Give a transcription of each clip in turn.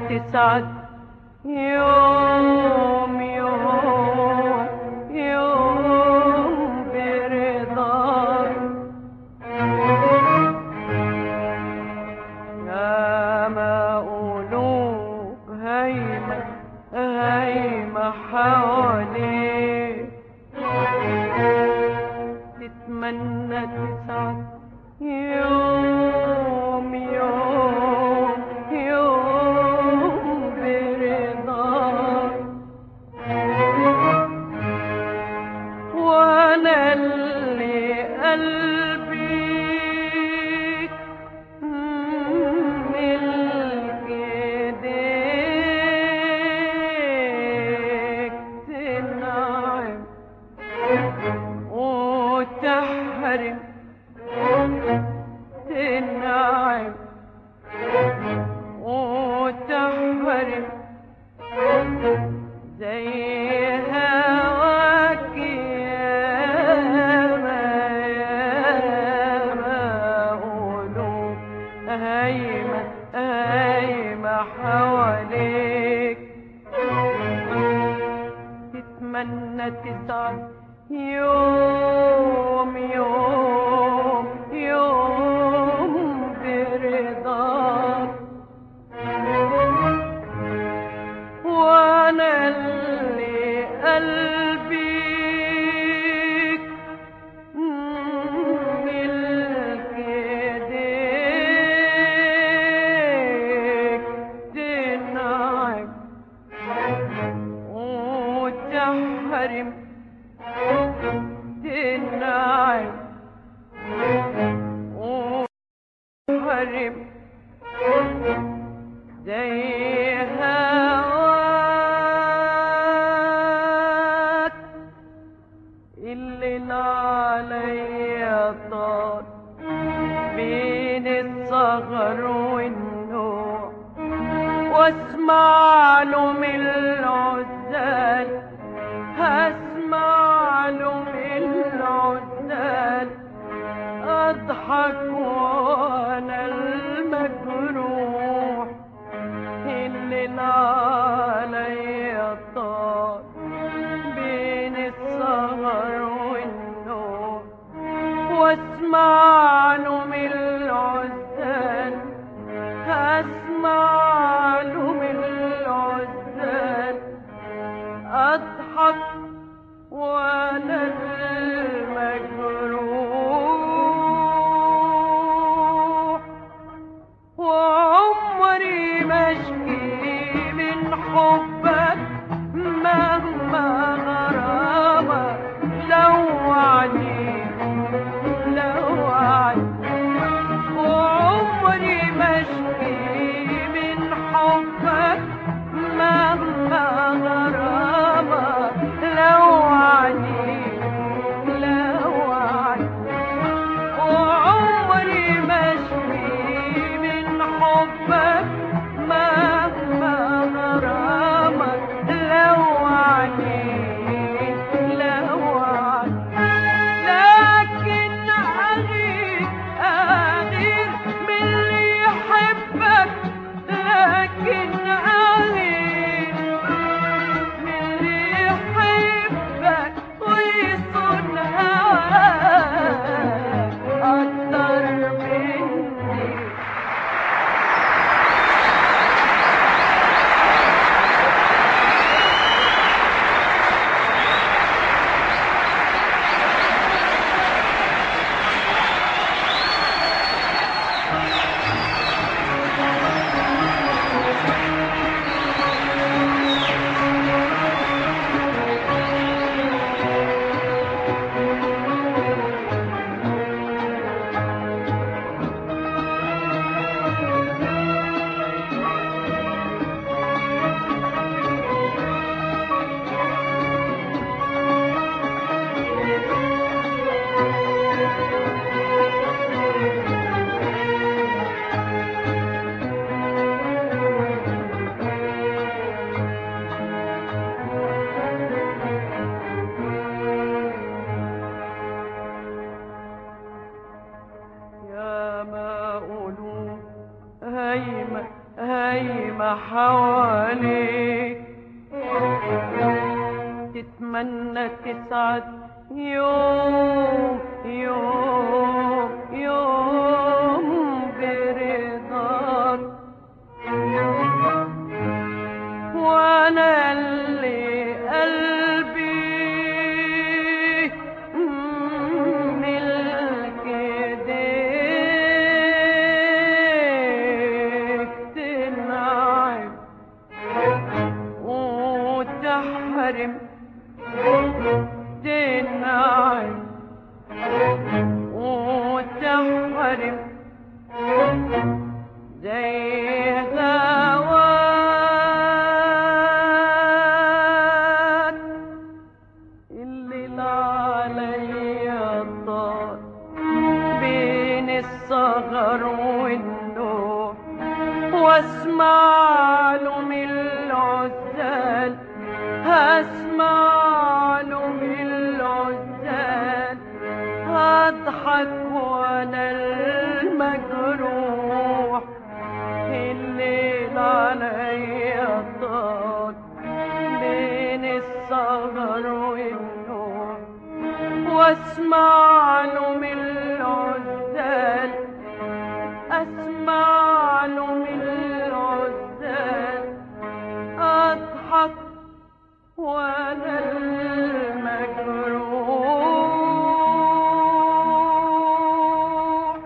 تسعد يوم يوم يوم برضاك يا ما قلوب هايمة هايمة حواليك تتمنى تسعد يوم يوم يوم برضاك وانا اللي قلبي ملك ايديك تنعم وتحرم تنعم وتحرم زي هواك ياما ياما قلوب هايمة هايمة حواليك تتمنى تسعد يوم يوم يوم برضاك وانا اللي قلبي ملك ايديك تنعم وتحرم تنعم وتحرم زي هواك اللي عليا طار بين الصغر والنوع واسمع له من العزال هسمع له من العزال اضحك وانا المجروح اللي عليا طار بين السهر والنوم واسمع له من العزال هسمع له من العزال اضحك وانا المجروح وعمري ما اشكي من حبك مهما غرامك لو عني لو حواليك تتمنى تسعد يوم يوم يوم برضاك وانا اللي قلبي ملك ايديك تنعم وتحرم تنعم وتحرم زي هواك الليل عليا طال بين السهر والنوم واسمع له من العزال هسمع له من العزال هضحك وانا المجروح الليل عليا طال بين السهر والنوم واسمع له من العزال اسمع له من العزال اضحك وانا المجروح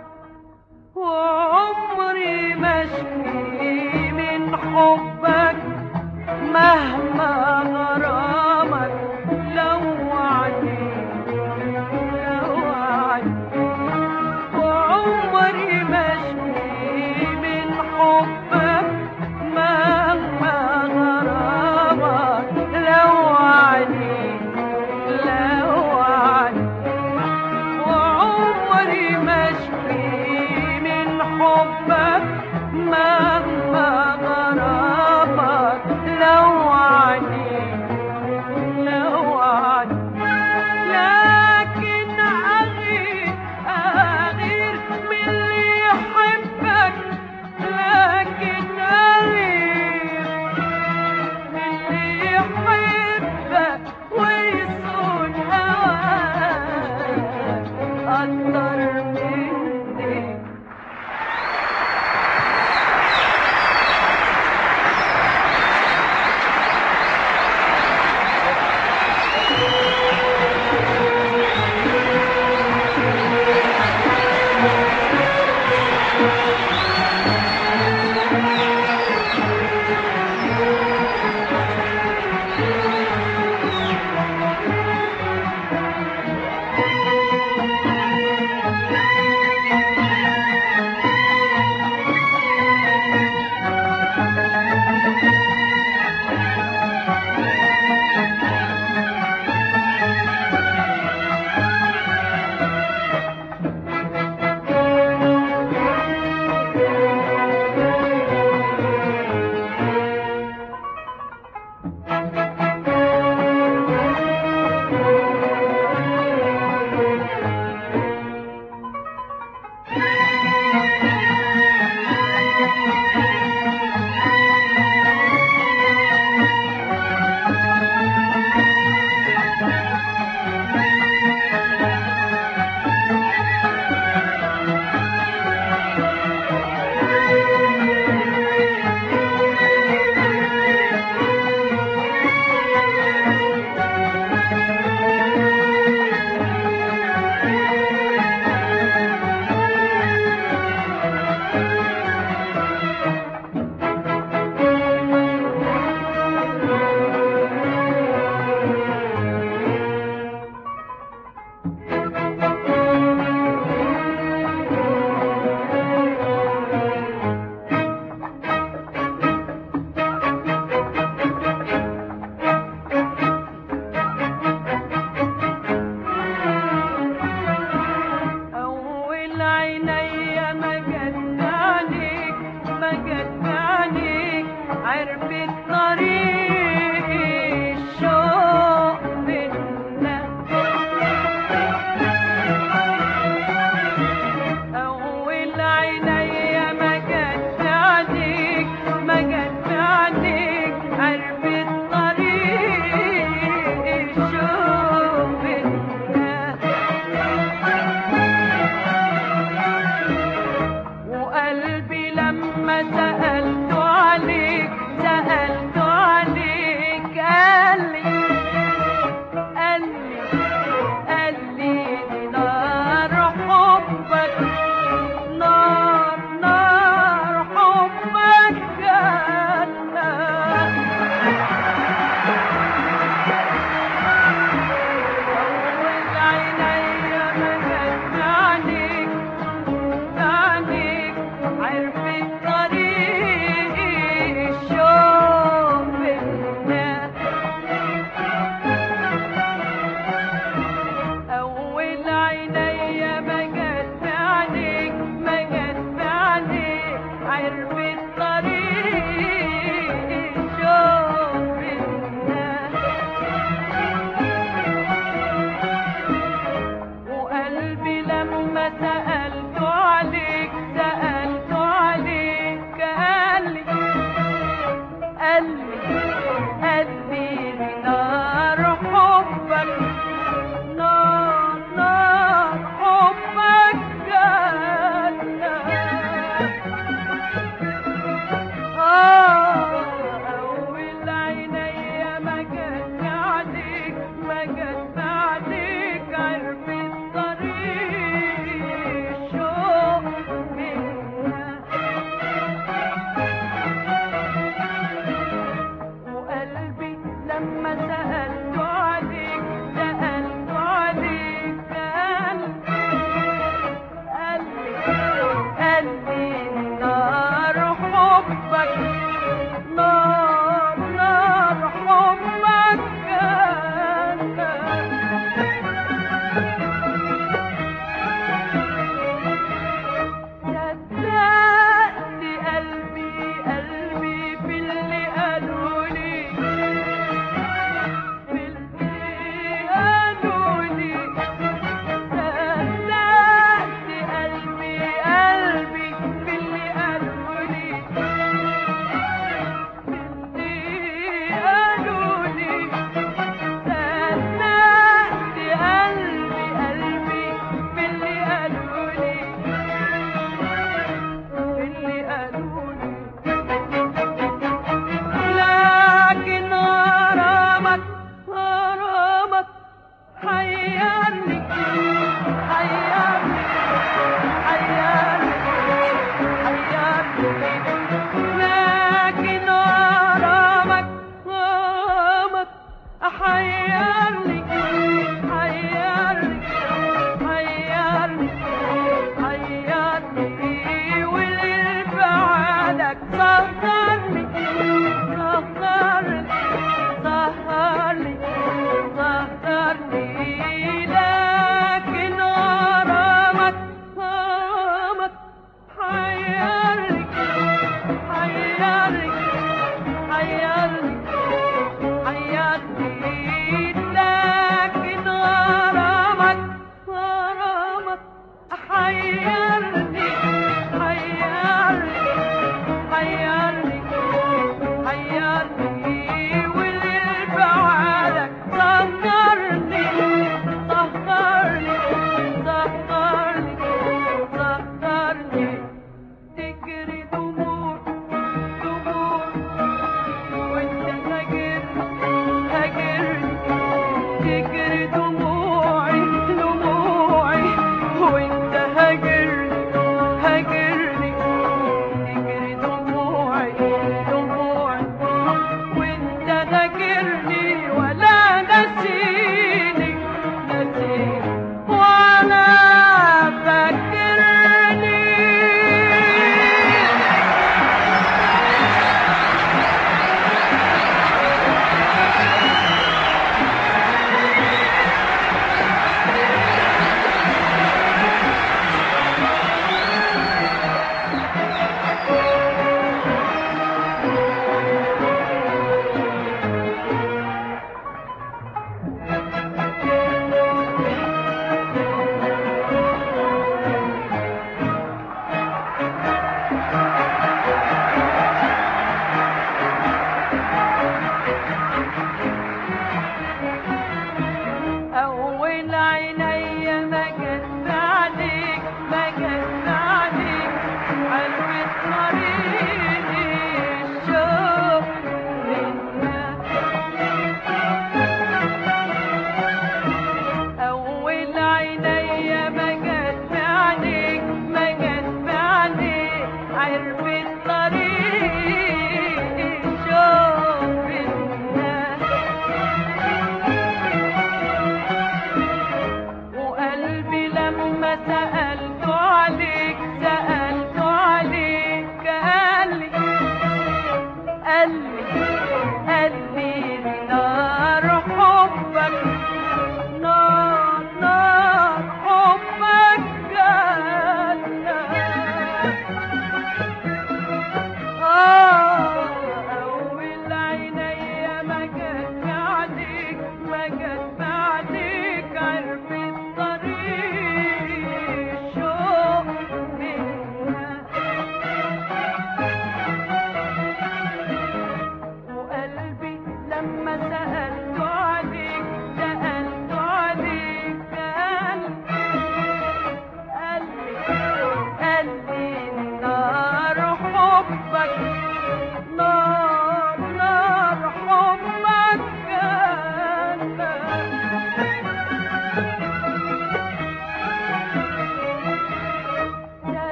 وعمري مشكي من حبك مهما غرامك لو وعدي لو وعدي وعمري مشكي من حبك مهما غرامك لو وعدي لو وعدي وعمري مشكي من حبك مهما غرامك لو عني لما سألت عليك سألت عليك قال قال قال لي نار حبك نار نار حبك كان صدقني قلبي قلبي في اللي قالوا لي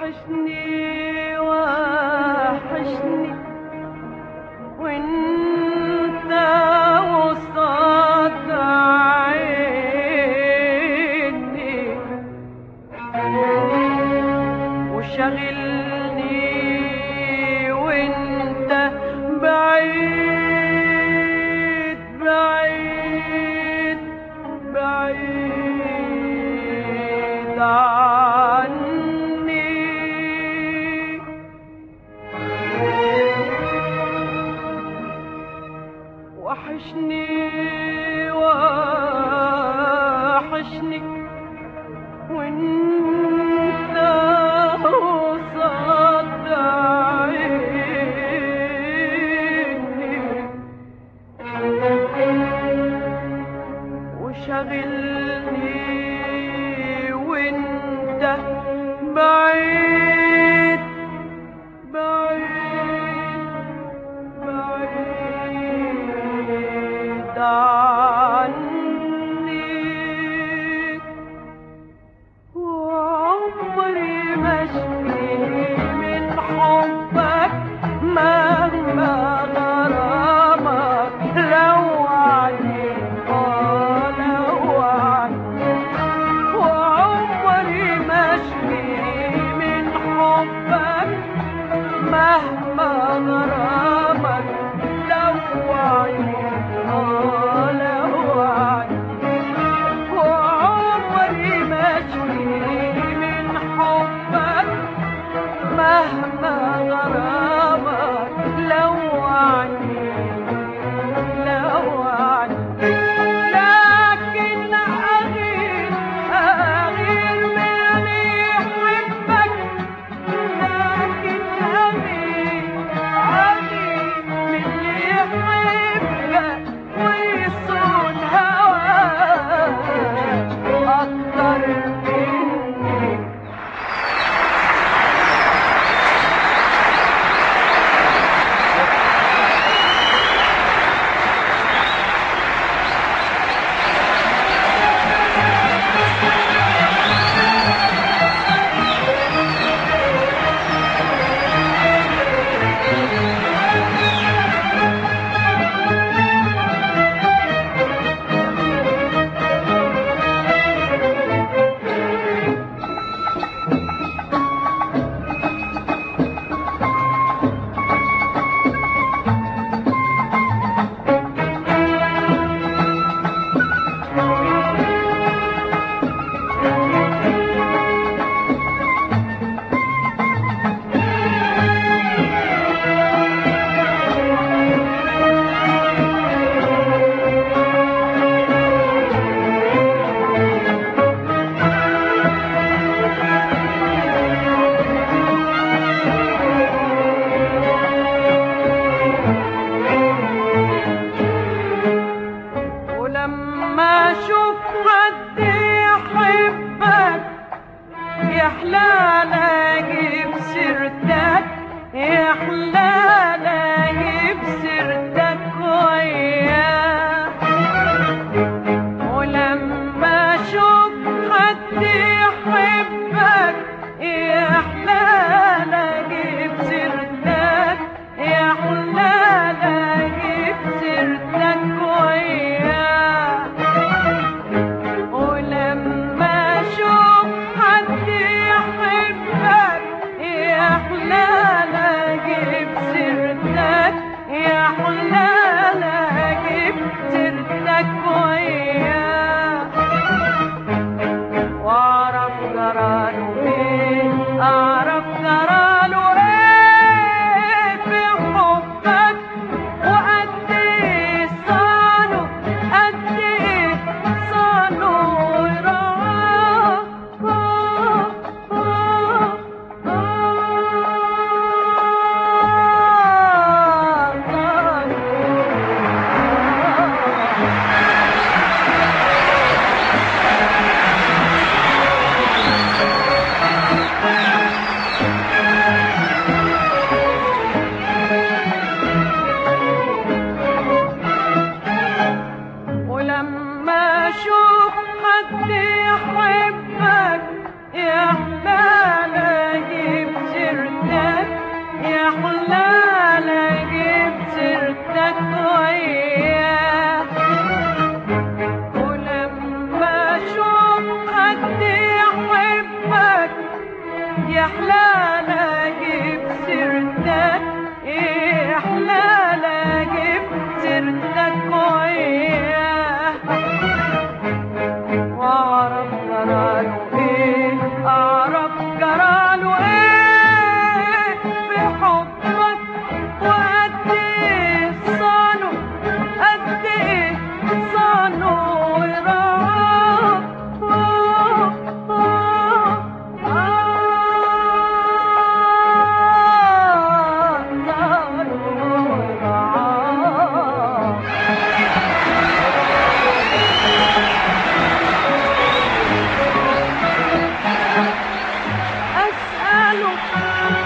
وحشني وحشني وانت وسط عيني وشغلني وانت بعيد بعيد بعيد عني وحشني وحشني وانت وسط عيني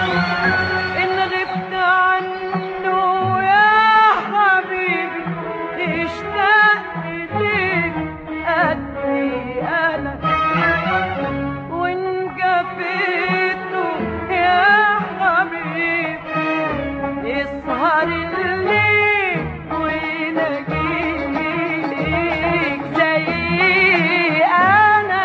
إن غبت عنه يا حبيبي اشتاق ليك قدي أنا وإن جفيته يا حبيبي يسهر الليل ويناديك زي أنا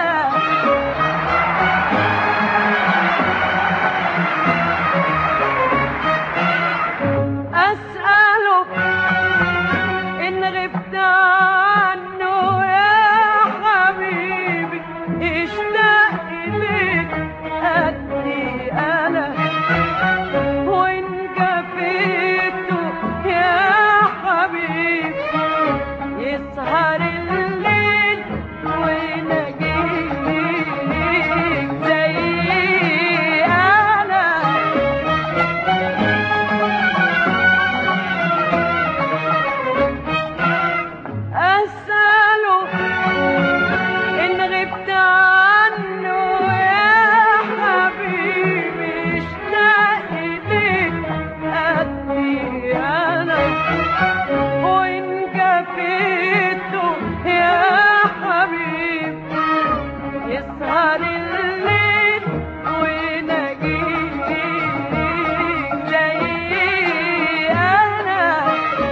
أسأله إن غبت عنه يا حبيبي اشتاق ليك قدي أنا وإن جفيته يا حبيبي يسهر الليل ويناديك زي أنا أسأله إن غبت عنه يا حبيبي اشتاق ليك قدي أنا وإن جفيته يا حبيبي يسهر الليل ويناديك زي أنا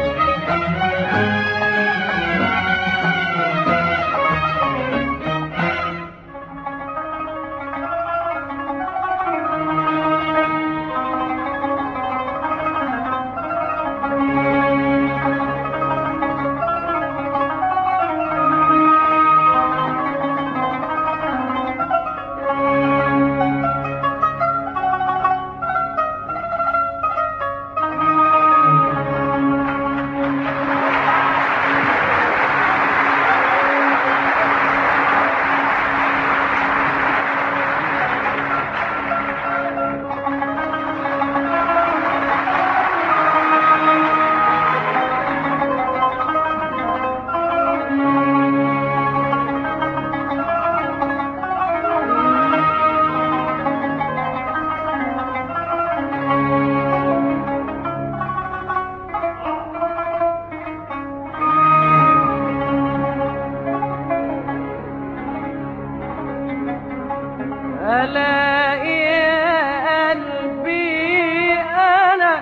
ألاقي يا قلبي أنا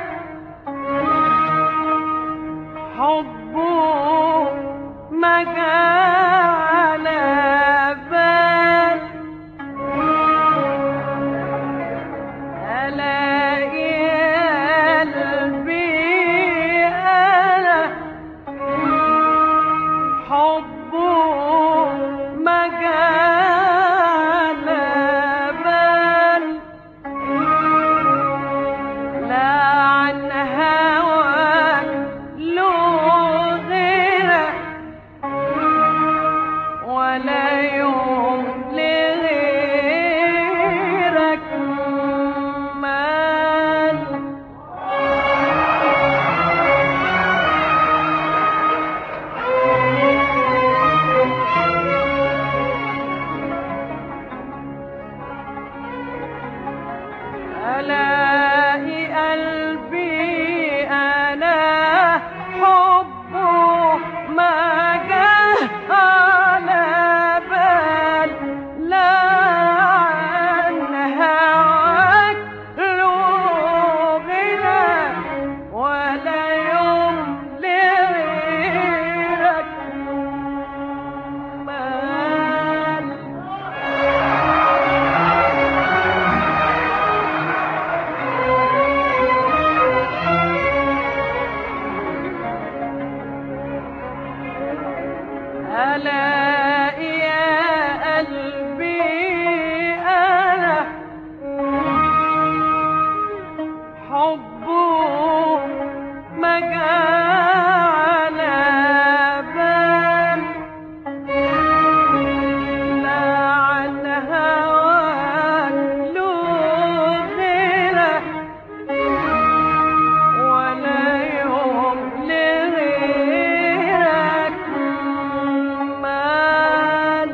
حبه ما على بال ألاقي يا قلبي أنا حبه ما على بال لا عن هواك له غيرك ولا يوم لغيرك مال ألاقي قلبي أنا حبه ما جه على بال لا عن هواك له غنى ولا يوم لغيرك مال ألاقي يا قلبي أنا حبه ما على بال لا عن هواك له غيرك ولا يوم لغيرك مال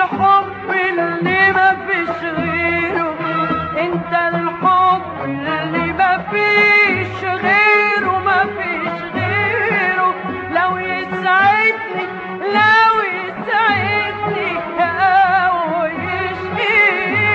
الحب اللي ما فيش غيره انت الحب اللي ما فيش غيره ما فيش غيره لو يسعدني لو يسعدني او يشقيني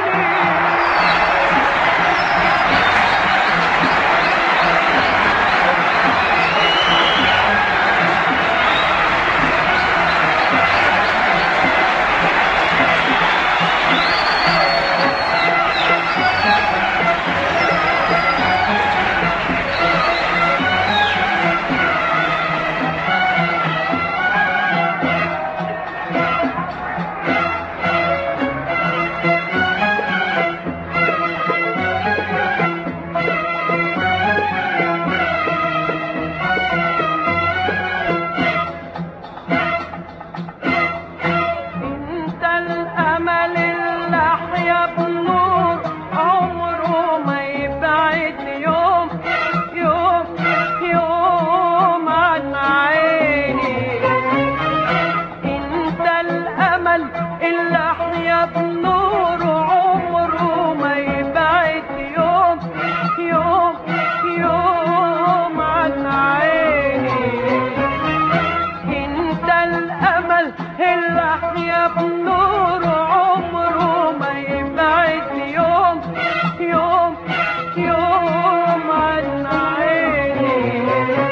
انت الامل اللي احيا بنور عمره ما يبعد يوم يوم يوم عن عيني انت الامل اللي احيا بنور عمره ما يبعد يوم يوم يوم عن عيني انت الامل اللي احيا بنور عمره ما يبعد يوم يوم يوم عن عيني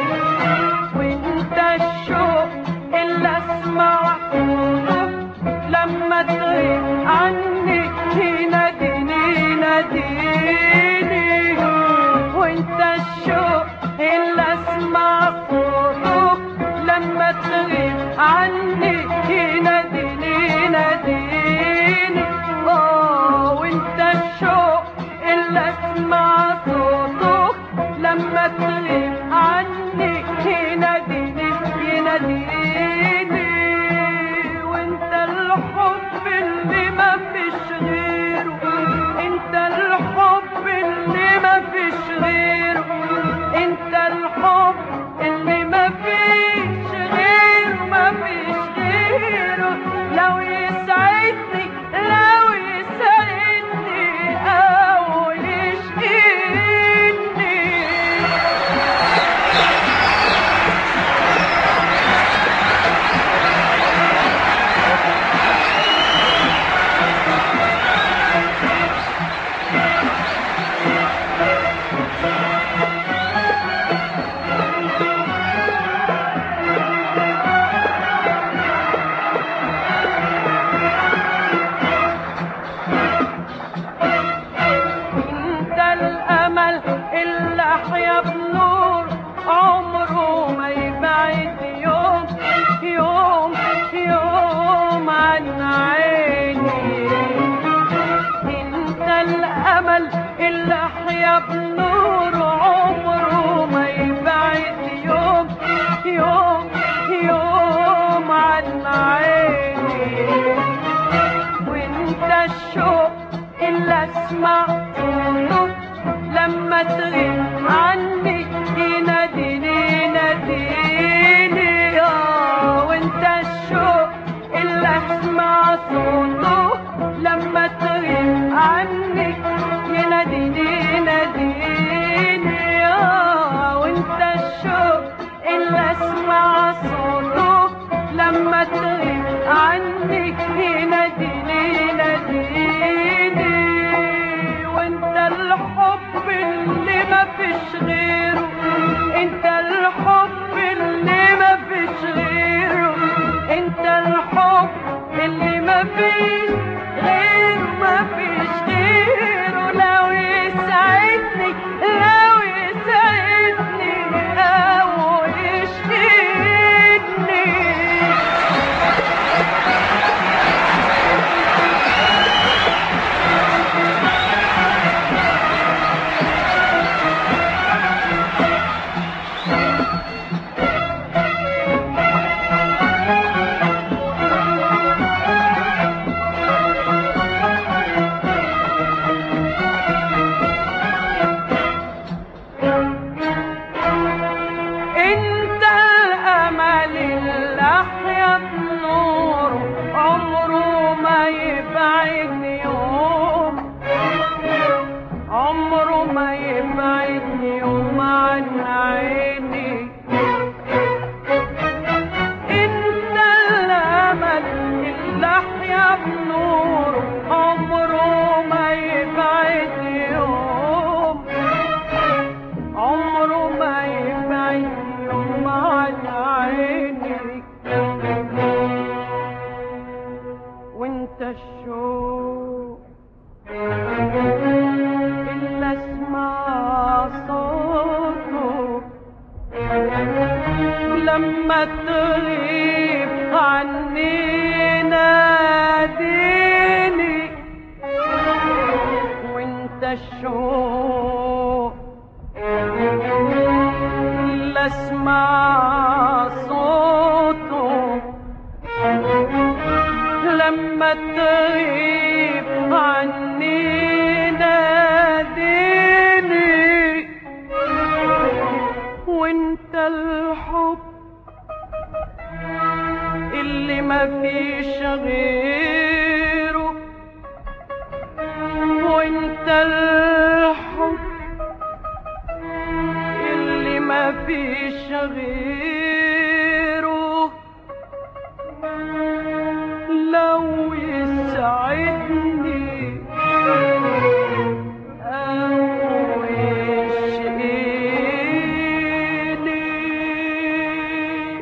وانت الشوق اللي اسمع لما تغيب عني يناديني ناديني وانت الشوق اللي اسمع صوتك لما تغيب عني يناديني ناديني اه وانت الشوق اللي اسمع صوتك لما تغيب عني يناديني يناديني وانت الحب اللي ما فيش غيره انت الحب اللي ما فيش غيره انت الحب اللي ما فيش غيره ما فيش غيره لو يسعدني لو يسعدني او يشقيني انت الامل اللي احيا بنور عمره ما يبعد يوم يوم يوم عن عيني انت الامل اللي احيا بنور عمره ما يبعد يوم يوم يوم عن عيني وانت الشوق اللي اسمع صوته لما تغيب عني يناديني ناديني اه وانت الشوق اللي اسمع صوته لما تغيب عني يناديني ناديني اه وانت الشوق اللي اسمع صوته لما تغيب عني يناديني ناديني وانت الحب اللي ما فيش غيره انت الحب اللي ما فيش غيره انت الحب اللي ما فيش غيره ما فيش غيره لو يسعدني لو يسعدني او يشقيني ما يبعد يوم عمره ما يبعد يوم عن عيني انت الامل اللي احيا بنوره عمره ما يبعد يوم عمره ما يبعد يوم عن عيني وانت الشوق إلا اسمع صوته لما تغيب عني ناديني وانت الشوق إلا اسمع صوته لما تغيب عني ناديني وانت الحب اللي ما فيش غيره وانت الحب اللي ما فيش غيره لو يسعدني أو يشقيني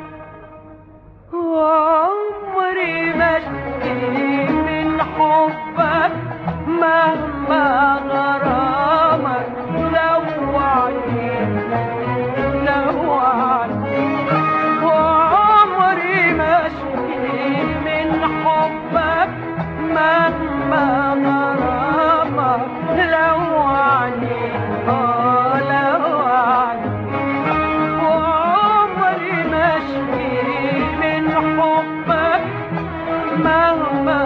وعمري ما اشتكي من حبك مهما غرامك لو عيني لو عيني وعمري ما اشكي من حبك مهما غرامك لو عني اه لو عني وعمري ما اشكي من حبك مهما